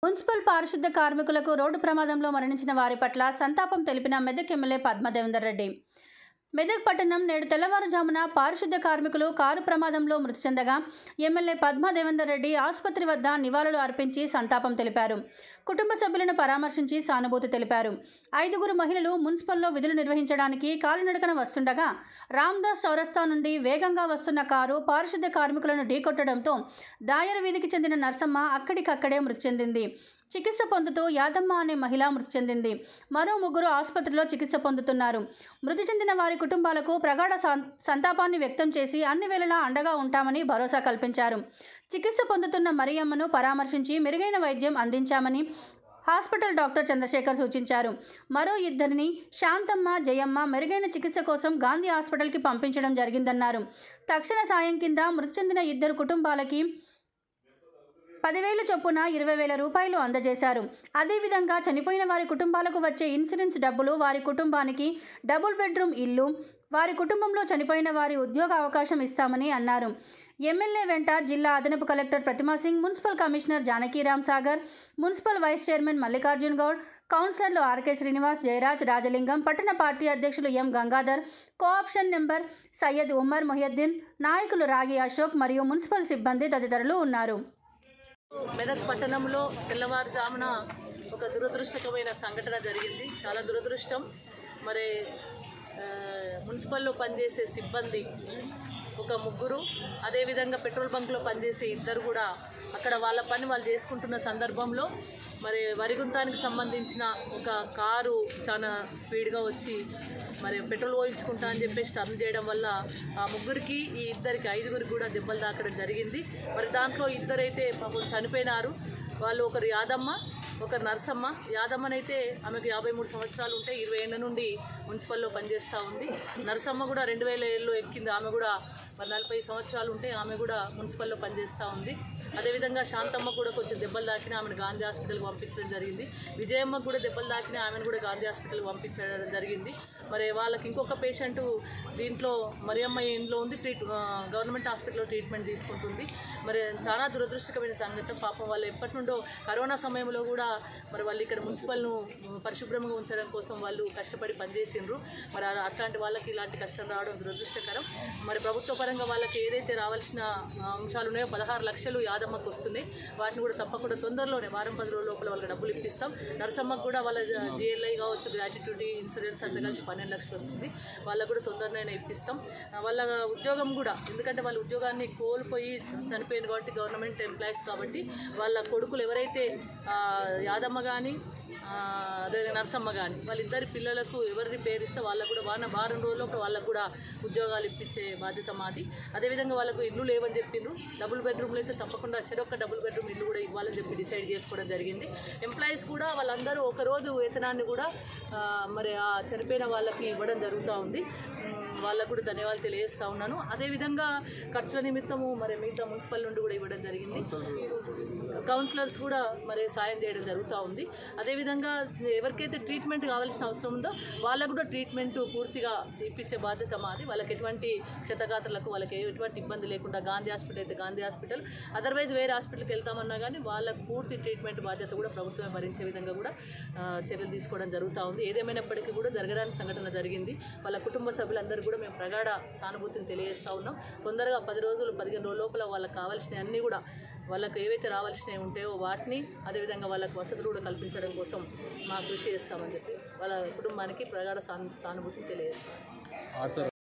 municipal పారిశుద్ధ కార్మికులకు road ప్రమాదంలో మరణించిన వారి పట్ల సంతాపం తెలిపిన మెదక్ ఎమ్మెల్యే పద్మదేవేందర్ రెడ్డి మెదక్ పట్టణం నేడు తెల్లవారుజామున పారిశుద్ధ కార్మికులు కారు ప్రమాదంలో మృతి చెందగా ఎమ్మెల్యే పద్మదేవేందర్ రెడ్డి ఆసుపత్రి వద్ద నివాళులు అర్పించి సంతాపం తెలిపారు కుటుంబ సభ్యులను పరామర్శించి సానుభూతి తెలిపారు ఐదుగురు మహిళలు మున్సిపల్లో విధులు నిర్వహించడానికి కాలినడకన వస్తుండగా రామ్దాస్ చౌరస్తా నుండి వేగంగా వస్తున్న కారు పారిశుద్ధ కార్మికులను ఢీకొట్టడంతో దాయర వీధికి చెందిన నర్సమ్మ అక్కడికక్కడే మృతి చెందింది చికిత్స పొందుతూ యాదమ్మ అనే మహిళ మృతి చెందింది మరో ముగ్గురు ఆసుపత్రిలో చికిత్స పొందుతున్నారు మృతి చెందిన వారి కుటుంబాలకు ప్రగాఢ సం- సంతాపాన్ని వ్యక్తం చేసి అన్ని వేళలా అండగా ఉంటామని భరోసా కల్పించారు చికిత్స పొందుతున్న మరియమ్మను పరామర్శించి మెరుగైన వైద్యం అందించామని హాస్పిటల్ డాక్టర్ చంద్రశేఖర్ సూచించారు మరో ఇద్దరిని శాంతమ్మ జయమ్మ మెరుగైన చికిత్స కోసం గాంధీ హాస్పిటల్కి పంపించడం జరిగిందన్నారు తక్షణ సాయం కింద మృతి చెందిన ఇద్దరు కుటుంబాలకి పదివేల చొప్పున ఇరవై వేల రూపాయలు అందజేశారు అదేవిధంగా చనిపోయిన వారి కుటుంబాలకు వచ్చే ఇన్సూరెన్స్ డబ్బులు వారి కుటుంబానికి డబుల్ బెడ్రూమ్ ఇల్లు వారి కుటుంబంలో చనిపోయిన వారి ఉద్యోగ అవకాశం ఇస్తామని అన్నారు ఎమ్మెల్యే వెంట జిల్లా అదనపు collector Pratima Singh municipal commissioner Janakiram Sagar municipal vice chairman Mallikarjun Goud కౌన్సిలర్లు ఆర్కే శ్రీనివాస్ జయరాజ్ రాజలింగం పట్టణ పార్టీ అధ్యక్షులు M Gangadhar co-option number Syed Umar Mohiuddin నాయకులు రాగి అశోక్ మరియు మున్సిపల్ సిబ్బంది తదితరులు ఉన్నారు మెదక్ పట్టణంలో తెల్లవారుజామున ఒక దురదృష్టకరమైన సంఘటన జరిగింది చాలా దురదృష్టం మరి ఆ, మున్సిపల్లో పనిచేసే సిబ్బంది ఒక ముగ్గురు అదేవిధంగా పెట్రోల్ బంక్లో పనిచేసే ఇద్దరు కూడా అక్కడ వాళ్ళ పని వాళ్ళు చేసుకుంటున్న సందర్భంలో మరి వరిగుంతానికి సంబంధించిన ఒక కారు చాలా స్పీడ్గా వచ్చి మరి పెట్రోల్ పోయించుకుంటా అని చెప్పేసి టర్న్ చేయడం వల్ల ఆ ముగ్గురికి ఈ ఇద్దరికి ఐదుగురికి కూడా దెబ్బలు తాకడం జరిగింది మరి దాంట్లో ఇద్దరైతే పాపం చనిపోయినారు వాళ్ళు ఒకరు యాదమ్మ ఒకరు నర్సమ్మ యాదమ్మనైతే ఆమెకు యాభై మూడు సంవత్సరాలు ఉంటే ఇరవై ఏళ్ళ నుండి మున్సిపల్లో పనిచేస్తూ ఉంది నర్సమ్మ కూడా రెండు వేల ఏళ్ళు ఎక్కింది ఆమె కూడా మరి నలభై సంవత్సరాలు ఉంటే ఆమె కూడా మున్సిపల్లో పనిచేస్తూ ఉంది అదేవిధంగా శాంతమ్మ కూడా కొంచెం దెబ్బలు తాకిన ఆమెను గాంధీ హాస్పిటల్కి పంపించడం జరిగింది విజయమ్మ కూడా దెబ్బలు తాకిన ఆమెను కూడా గాంధీ హాస్పిటల్కి పంపించడం జరిగింది మరి వాళ్ళకి ఇంకొక పేషెంట్ దీంట్లో మరియమ్మ ఇంట్లో ఉంది ట్రీట్ ఆ, గవర్నమెంట్ హాస్పిటల్లో ట్రీట్మెంట్ తీసుకుంటుంది మరి చాలా దురదృష్టకరమైన సంగతి పాపం వాళ్ళు ఎప్పటి నుండో కరోనా సమయంలో కూడా మరి వాళ్ళు ఇక్కడ మున్సిపల్ను పరిశుభ్రంగా ఉంచడం కోసం వాళ్ళు కష్టపడి పనిచేసిండ్రు మరి అలా- అట్లాంటి వాళ్ళకి ఇలాంటి కష్టం రావడం దురదృష్టకరం మరి ప్రభుత్వ పరంగా వాళ్ళకి ఏదైతే రావాల్సిన ఆ, అంశాలు ఉన్నాయో పదహారు లక్షలు యాదమ్మకు వస్తున్నాయి వాటిని కూడా తప్పకుండా తొందరలోనే వారం పది రోజుల లోపల వాళ్ళకి డబ్బులు ఇప్పిస్తాం నరసమ్మకు కూడా వాళ్ళ జిఎల్ఐ కావచ్చు గ్రాట్యుటీ ఇన్సూరెన్స్ అంతా కలిసి పన్నెండు లక్షలు వస్తుంది వాళ్ళకు కూడా తొందరలోనే ఇప్పిస్తాం ఆ, వాళ్ళ ఉద్యోగం కూడా ఎందుకంటే వాళ్ళ ఉద్యోగాన్ని కోల్పోయి చనిపోయింది కాబట్టి గవర్నమెంట్ ఎంప్లాయీస్ కాబట్టి వాళ్ళ కొడుకులు ఎవరైతే ఆ, యాదమ్మ కానీ అదే నరసమ్మ కానీ వాళ్ళిద్దరి పిల్లలకు ఎవరిని పేరిస్తే వాళ్ళకు కూడా వాన వారం రోజుల్లో వాళ్ళకు కూడా ఉద్యోగాలు ఇప్పించే బాధ్యత మాది అదేవిధంగా వాళ్ళకు ఇల్లు లేవని చెప్పిండ్రు డబుల్ బెడ్రూమ్లు అయితే తప్పకుండా చెరొక్క డబుల్ బెడ్రూమ్ ఇల్లు కూడా ఇవ్వాలని చెప్పి డిసైడ్ చేసుకోవడం జరిగింది ఎంప్లాయీస్ కూడా వాళ్ళందరూ ఒక రోజు వేతనాన్ని కూడా ఆ, మరి ఆ చనిపోయిన వాళ్ళకి ఇవ్వడం జరుగుతూ ఉంది ఉమ్, వాళ్ళకు కూడా ధన్యవాదాలు తెలియజేస్తా ఉన్నాను అదేవిధంగా ఖర్చుల నిమిత్తము మరి మిగతా మున్సిపల్ నుండి కూడా ఇవ్వడం జరిగింది కౌన్సిలర్స్ కూడా మరి సాయం చేయడం జరుగుతూ ఉంది అదేవిధంగా ఎవరికైతే ట్రీట్మెంట్ కావాల్సిన అవసరం ఉందో వాళ్ళకు కూడా ట్రీట్మెంట్ పూర్తిగా ఇప్పించే బాధ్యత మాది వాళ్ళకి ఎటువంటి క్షతగాత్రులకు వాళ్ళకి ఎటువంటి ఇబ్బంది లేకుండా గాంధీ హాస్పిటల్ అయితే గాంధీ హాస్పిటల్ అదర్వైజ్ వేరే హాస్పిటల్కి వెళ్తామన్నా కానీ వాళ్ళకు పూర్తి ట్రీట్మెంట్ బాధ్యత కూడా ప్రభుత్వమే భరించే విధంగా కూడా ఆ, చర్యలు తీసుకోవడం జరుగుతూ ఉంది ఏదేమైనప్పటికీ కూడా జరగడానికి సంఘటన జరిగింది వాళ్ళ కుటుంబ సభ్యులందరూ కూడా మేము ప్రగాఢ సానుభూతిని తెలియజేస్తూ ఉన్నాం తొందరగా పది రోజులు పదిహేను రోజుల లోపల వాళ్ళకి కావాల్సినవి అన్నీ కూడా వాళ్ళకు ఏవైతే రావాల్సినవి ఉంటాయో వాటిని అదేవిధంగా వాళ్ళకు వసతులు కూడా కల్పించడం కోసం మా కృషి చేస్తామని చెప్పి వాళ్ళ కుటుంబానికి ప్రగాఢ సాను సానుభూతిని తెలియజేస్తాం